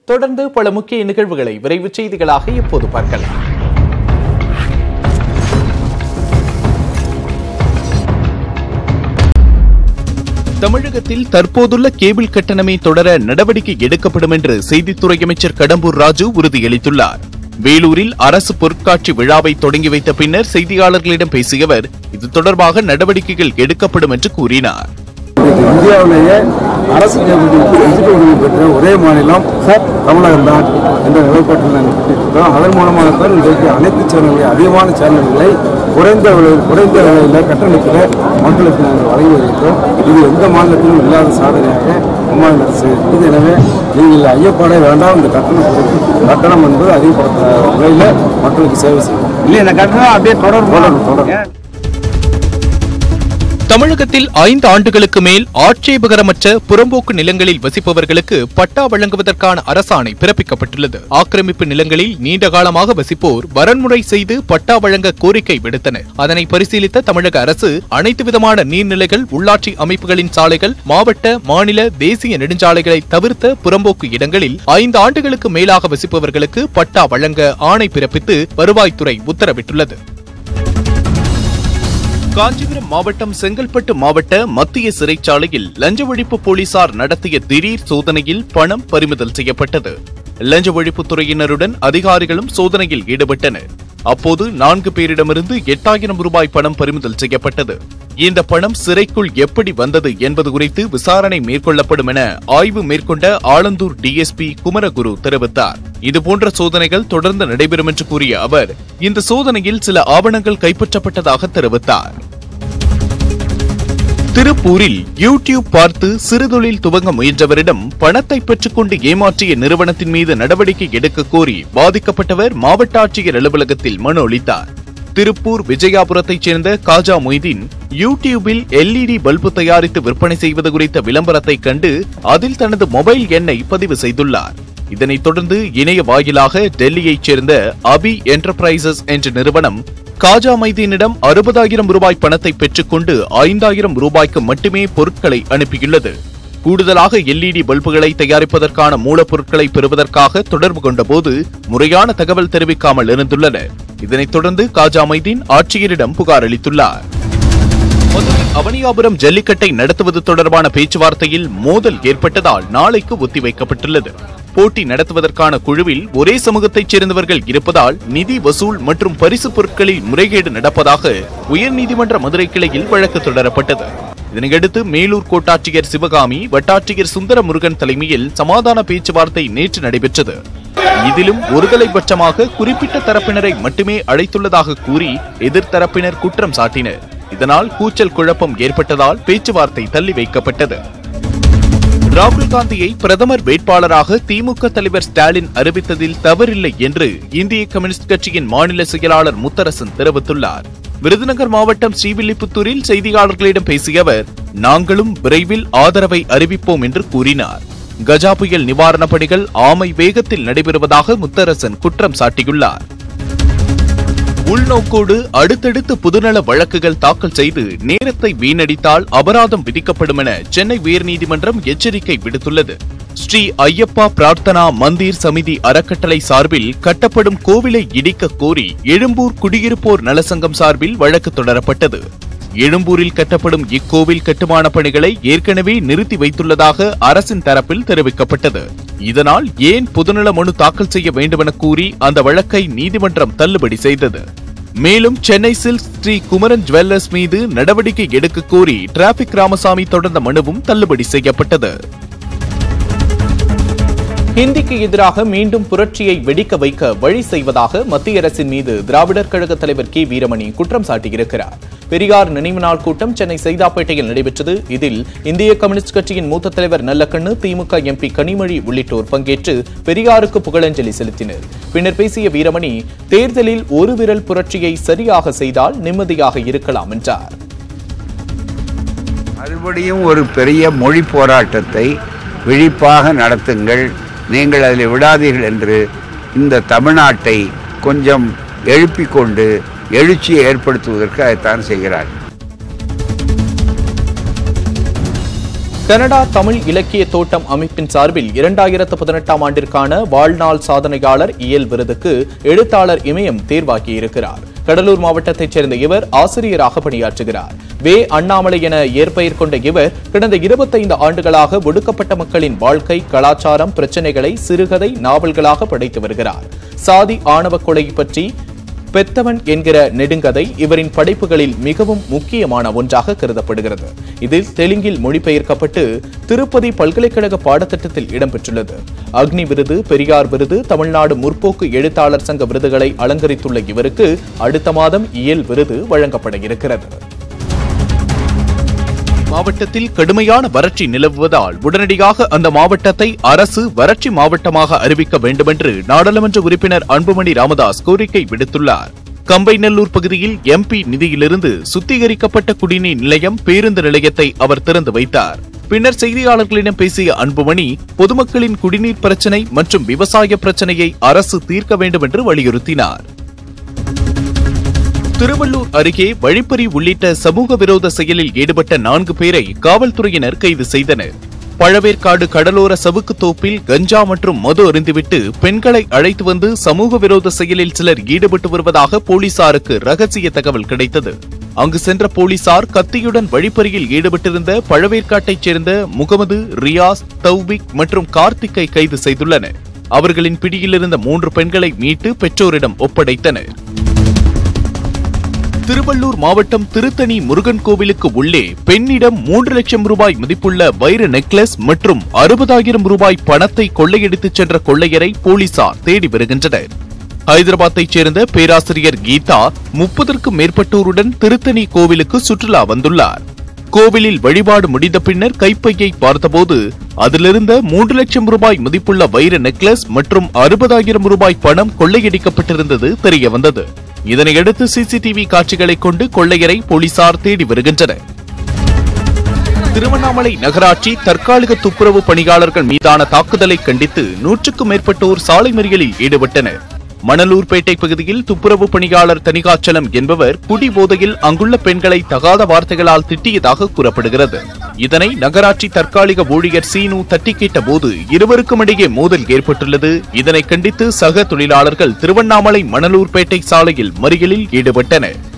தொடர்ந்து பல முக்கிய நிகழ்வுகளை விரைவு செய்திகளாக இப்போது பார்க்கலாம் தமிழகத்தில் தற்போதுள்ள கேபிள் கட்டணமே தொடர நடவடிக்கை எடுக்கப்படும் என்று செய்தித்துறை அமைச்சர் கடம்பூர் ராஜு உறுதியளித்துள்ளார் வேலூரில் அரசு பொருட்காட்சி விழாவை தொடங்கி வைத்த பின்னர் செய்தியாளர்களிடம் பேசிய அவர் இது தொடர்பாக நடவடிக்கைகள் எடுக்கப்படும் என்று கூறினார் இன்றைக்கு இந்தியாவிலேயே அரசு கேபிளுக்கு டிஜிட்டல் உரிமை பெற்ற ஒரே மாநிலம் தமிழகம் தான் என்ற நிலைப்பாட்டில் நாங்கள் பெற்றிருக்கிறோம் அதன் மூலமாக தான் இன்றைக்கு அனைத்து சேனல்களை அதிகமான சேனல்களை குறைந்த விலை குறைந்த விலையில் கட்டணத்தில் மக்களுக்கு நாங்கள் வழங்கி வருகிறோம் இது எந்த மாநிலத்திலும் இல்லாத சாதனையாக அம்மாவின் அரசு இருக்குது எனவே நீங்கள் ஐயப்பாடே வேண்டாம் இந்த கட்டணம் குறைப்பு கட்டணம் என்பது அதிகப்படுத்த விலையில் மக்களுக்கு சேவை செய்யும் இல்லை இந்த கட்டணம் அப்படியே தொடரும் தொடரும் தொடரும் தமிழகத்தில் ஐந்து ஆண்டுகளுக்கு மேல் ஆட்சேபகரமற்ற புறம்போக்கு நிலங்களில் வசிப்பவர்களுக்கு பட்டா வழங்குவதற்கான அரசாணை பிறப்பிக்கப்பட்டுள்ளது ஆக்கிரமிப்பு நிலங்களில் நீண்ட காலமாக வசிப்போர் வரன்முறை செய்து பட்டா வழங்க கோரிக்கை விடுத்தனர் அதனை பரிசீலித்த தமிழக அரசு அனைத்து விதமான நீர்நிலைகள் உள்ளாட்சி அமைப்புகளின் சாலைகள் மாவட்ட மாநில தேசிய நெடுஞ்சாலைகளை தவிர்த்த புறம்போக்கு இடங்களில் ஐந்து ஆண்டுகளுக்கு மேலாக வசிப்பவர்களுக்கு பட்டா வழங்க ஆணை பிறப்பித்து வருவாய்த்துறை உத்தரவிட்டுள்ளது காஞ்சிபுரம் மாவட்டம் செங்கல்பட்டு மாவட்ட மத்திய சிறைச்சாலையில் லஞ்ச ஒழிப்பு போலீசார் நடத்திய திடீர் சோதனையில் பணம் பறிமுதல் செய்யப்பட்டது லஞ்ச ஒழிப்புத்துறையினருடன் அதிகாரிகளும் சோதனையில் ஈடுபட்டனர் அப்போது நான்கு பேரிடமிருந்து எட்டாயிரம் ரூபாய் பணம் பறிமுதல் செய்யப்பட்டது இந்த பணம் சிறைக்குள் எப்படி வந்தது என்பது குறித்து விசாரணை மேற்கொள்ளப்படும் என ஆய்வு மேற்கொண்ட ஆலந்தூர் டிஎஸ்பி குமரகுரு தெரிவித்தார் இதுபோன்ற சோதனைகள் தொடர்ந்து நடைபெறும் என்று கூறிய அவர் இந்த சோதனையில் சில ஆவணங்கள் கைப்பற்றப்பட்டதாக தெரிவித்தார் திருப்பூரில் யூடியூப் பார்த்து சிறுதொழில் துவங்க முயன்றவரிடம் பணத்தை பெற்றுக்கொண்டு ஏமாற்றிய நிறுவனத்தின் மீது நடவடிக்கை எடுக்க கோரி பாதிக்கப்பட்டவர் மாவட்ட ஆட்சியர் அலுவலகத்தில் மனு அளித்தார் திருப்பூர் விஜயாபுரத்தைச் சேர்ந்த காஜா மொய்தீன் யூடியூபில் எல்இடி பல்பு தயாரித்து விற்பனை செய்வது குறித்த விளம்பரத்தை கண்டு அதில் தனது மொபைல் எண்ணை பதிவு செய்துள்ளார் இதனைத் தொடர்ந்து இணைய வாயிலாக டெல்லியைச் சேர்ந்த அபி என்டர்பிரைசஸ் என்ற நிறுவனம் காஜா மைதீனிடம் அறுபதாயிரம் ரூபாய் பணத்தை பெற்றுக்கொண்டு ஐந்தாயிரம் ரூபாய்க்கு மட்டுமே பொருட்களை அனுப்பியுள்ளது கூடுதலாக எல்இடி பல்புகளை தயாரிப்பதற்கான மூலப்பொருட்களை பெறுவதற்காக தொடர்பு கொண்டபோது முறையான தகவல் தெரிவிக்காமல் இருந்துள்ளனர் இதனைத் தொடர்ந்து காஜா மைதீன் ஆட்சியரிடம் புகார் அளித்துள்ளார் மதுரை அவனியாபுரம் ஜல்லிக்கட்டை நடத்துவது தொடர்பான பேச்சுவார்த்தையில் மோதல் ஏற்பட்டதால் நாளைக்கு ஒத்திவைக்கப்பட்டுள்ளது போட்டி நடத்துவதற்கான குழுவில் ஒரே சமூகத்தைச் சேர்ந்தவர்கள் இருப்பதால் நிதி வசூல் மற்றும் பரிசு பொருட்களில் முறைகேடு நடப்பதாக உயர்நீதிமன்ற மதுரை கிளையில் வழக்கு தொடரப்பட்டது இதனையடுத்து மேலூர் கோட்டாட்சியர் சிவகாமி வட்டாட்சியர் சுந்தர முருகன் தலைமையில் சமாதான பேச்சுவார்த்தை நேற்று நடைபெற்றது இதிலும் ஒருதலைபட்சமாக குறிப்பிட்ட தரப்பினரை மட்டுமே அழைத்துள்ளதாக கூறி எதிர்த்தரப்பினர் குற்றம் சாட்டினர் இதனால் கூச்சல் குழப்பம் ஏற்பட்டதால் பேச்சுவார்த்தை தள்ளி வைக்கப்பட்டது ராகுல் காந்தியை பிரதமர் வேட்பாளராக திமுக தலைவர் ஸ்டாலின் அறிவித்ததில் தவறில்லை என்று இந்திய கம்யூனிஸ்ட் கட்சியின் மாநில செயலாளர் முத்தரசன் தெரிவித்துள்ளார் விருதுநகர் மாவட்டம் ஸ்ரீவில்லிபுத்தூரில் செய்தியாளர்களிடம் பேசிய அவர் நாங்களும் விரைவில் ஆதரவை அறிவிப்போம் என்று கூறினார் கஜா புயல் நிவாரணப் பணிகள் ஆமை வேகத்தில் நடைபெறுவதாக முத்தரசன் குற்றம் சாட்டியுள்ளார் உள்நோக்கோடு அடுத்தடுத்து பொதுநல வழக்குகள் தாக்கல் செய்து நேரத்தை வீணடித்தால் அபராதம் விதிக்கப்படும் என சென்னை உயர்நீதிமன்றம் எச்சரிக்கை விடுத்துள்ளது ஸ்ரீ ஐயப்பா பிரார்த்தனா மந்திர் சமிதி அறக்கட்டளை சார்பில் கட்டப்படும் கோவிலை இடிக்க கோரி எழும்பூர் குடியிருப்போர் நலசங்கம் சார்பில் வழக்கு தொடரப்பட்டது எழும்பூரில் கட்டப்படும் இக்கோவில் கட்டுமான பணிகளை ஏற்கனவே நிறுத்தி வைத்துள்ளதாக அரசின் தரப்பில் தெரிவிக்கப்பட்டது இதனால் ஏன் பொதுநல மனு தாக்கல் செய்ய வேண்டுமென கூறி அந்த வழக்கை நீதிமன்றம் தள்ளுபடி செய்தது மேலும் சென்னை சில்க் ஸ்ரீ குமரன் ஜுவல்லர்ஸ் மீது நடவடிக்கை எடுக்க கோரி டிராபிக் ராமசாமி தொடர்ந்த மனுவும் தள்ளுபடி செய்யப்பட்டது ஹிந்திக்கு எதிராக மீண்டும் புரட்சியை வெடிக்க வைக்க வழி செய்வதாக மத்திய அரசின் மீது திராவிடர் கழக தலைவர் கி வீரமணி குற்றம் சாட்டியிருக்கிறார் பெரியார் நினைவு நாள் கூட்டம் சென்னை சைதாப்பேட்டையில் நடைபெற்றது இதில் இந்திய கம்யூனிஸ்ட் கட்சியின் மூத்த தலைவர் நல்லக்கண்ணு திமுக எம்பி கனிமொழி உள்ளிட்டோர் பங்கேற்று பெரியாருக்கு புகழஞ்சலி செலுத்தினர் பின்னர் பேசிய வீரமணி தேர்தலில் ஒரு விரல் புரட்சியை சரியாக செய்தால் நிம்மதியாக இருக்கலாம் என்றார் மறுபடியும் ஒரு பெரிய மொழி போராட்டத்தை விழிப்பாக நடத்துங்கள் நீங்கள் அதில் விடாதீர்கள் என்று இந்த தமிழ்நாட்டை கொஞ்சம் எழுப்பிக் கொண்டு எழுச்சியை ஏற்படுத்துவதற்கு அதைத்தான் செய்கிறார் கனடா தமிழ் இலக்கிய தோட்டம் அமைப்பின் சார்பில் இரண்டாயிரத்து பதினெட்டாம் ஆண்டிற்கான வாழ்நாள் சாதனையாளர் இயல் விருதுக்கு எழுத்தாளர் இமயம் தேர்வாகியிருக்கிறார் கடலூர் மாவட்டத்தைச் சேர்ந்த இவர் ஆசிரியராக பணியாற்றுகிறார் வே அண்ணாமலை என இயற்பெயர் கொண்ட இவர் கடந்த இருபத்தைந்து ஆண்டுகளாக ஒடுக்கப்பட்ட மக்களின் வாழ்க்கை கலாச்சாரம் பிரச்சனைகளை சிறுகதை நாவல்களாக படைத்து வருகிறார் சாதி ஆணவ கொலை பற்றி பெத்தவன் என்கிற நெடுங்கதை இவரின் படைப்புகளில் மிகவும் முக்கியமான ஒன்றாக கருதப்படுகிறது இதில் தெலுங்கில் மொழிபெயர்க்கப்பட்டு திருப்பதி பல்கலைக்கழக பாடத்திட்டத்தில் இடம்பெற்றுள்ளது அக்னி விருது பெரியார் விருது தமிழ்நாடு முற்போக்கு எழுத்தாளர் சங்க விருதுகளை அலங்கரித்துள்ள இவருக்கு அடுத்த மாதம் இயல் விருது வழங்கப்பட இருக்கிறது மாவட்டத்தில் கடுமையான வறட்சி நிலவுவதால் உடனடியாக அந்த மாவட்டத்தை அரசு வறட்சி மாவட்டமாக அறிவிக்க வேண்டுமென்று நாடாளுமன்ற உறுப்பினர் அன்புமணி ராமதாஸ் கோரிக்கை விடுத்துள்ளார் கம்பைநல்லூர் பகுதியில் எம்பி நிதியிலிருந்து சுத்திகரிக்கப்பட்ட குடிநீர் நிலையம் பேருந்து நிலையத்தை அவர் திறந்து வைத்தார் பின்னர் செய்தியாளர்களிடம் பேசிய அன்புமணி பொதுமக்களின் குடிநீர் பிரச்சினை மற்றும் விவசாய பிரச்சனையை அரசு தீர்க்க வேண்டும் என்று வலியுறுத்தினார் திருவள்ளூர் அருகே வழிப்பறி உள்ளிட்ட சமூக விரோத செயலில் ஈடுபட்ட நான்கு பேரை காவல்துறையினர் கைது செய்தனர் பழவேற்காடு கடலோர சவுக்கு தோப்பில் கஞ்சா மற்றும் மது அருந்திவிட்டு பெண்களை அழைத்து வந்து சமூக விரோத செயலில் சிலர் ஈடுபட்டு வருவதாக போலீசாருக்கு ரகசிய தகவல் கிடைத்தது அங்கு சென்ற போலீசார் கத்தியுடன் வழிப்பறியில் ஈடுபட்டிருந்த பழவேற்காட்டைச் சேர்ந்த முகமது ரியாஸ் தௌபிக் மற்றும் கார்த்திக்கை கைது செய்துள்ளனர் அவர்களின் பிடியிலிருந்த மூன்று பெண்களை மீட்டு பெற்றோரிடம் ஒப்படைத்தனர் திருவள்ளூர் மாவட்டம் திருத்தணி முருகன் கோவிலுக்கு உள்ளே பெண்ணிடம் மூன்று லட்சம் ரூபாய் மதிப்புள்ள வைர நெக்லஸ் மற்றும் அறுபதாயிரம் ரூபாய் பணத்தை கொள்ளையடித்துச் சென்ற கொள்ளையரை போலீசார் தேடி வருகின்றனர் ஹைதராபாத்தைச் சேர்ந்த பேராசிரியர் கீதா முப்பதற்கும் மேற்பட்டோருடன் திருத்தணி கோவிலுக்கு சுற்றுலா வந்துள்ளார் கோவிலில் வழிபாடு முடிந்த பின்னர் கைப்பையை பார்த்தபோது அதிலிருந்த மூன்று லட்சம் ரூபாய் மதிப்புள்ள வைர நெக்லஸ் மற்றும் அறுபதாயிரம் ரூபாய் பணம் கொள்ளையடிக்கப்பட்டிருந்தது தெரிய வந்தது இதனையடுத்து சிசிடிவி காட்சிகளை கொண்டு கொள்ளையரை போலீசார் தேடி வருகின்றனர் திருவண்ணாமலை நகராட்சி தற்காலிக துப்புரவு பணியாளர்கள் மீதான தாக்குதலை கண்டித்து நூற்றுக்கும் மேற்பட்டோர் சாலை மறியலில் ஈடுபட்டனர் மணலூர்பேட்டை பகுதியில் துப்புரவு பணியாளர் தனிகாச்சலம் என்பவர் குடி போதையில் அங்குள்ள பெண்களை தகாத வார்த்தைகளால் திட்டியதாக கூறப்படுகிறது இதனை நகராட்சி தற்காலிக ஊழியர் சீனு தட்டி கேட்டபோது இருவருக்கும் இடையே மோதல் ஏற்பட்டுள்ளது இதனை கண்டித்து சக தொழிலாளர்கள் திருவண்ணாமலை மணலூர்பேட்டை சாலையில் மறியலில் ஈடுபட்டனர்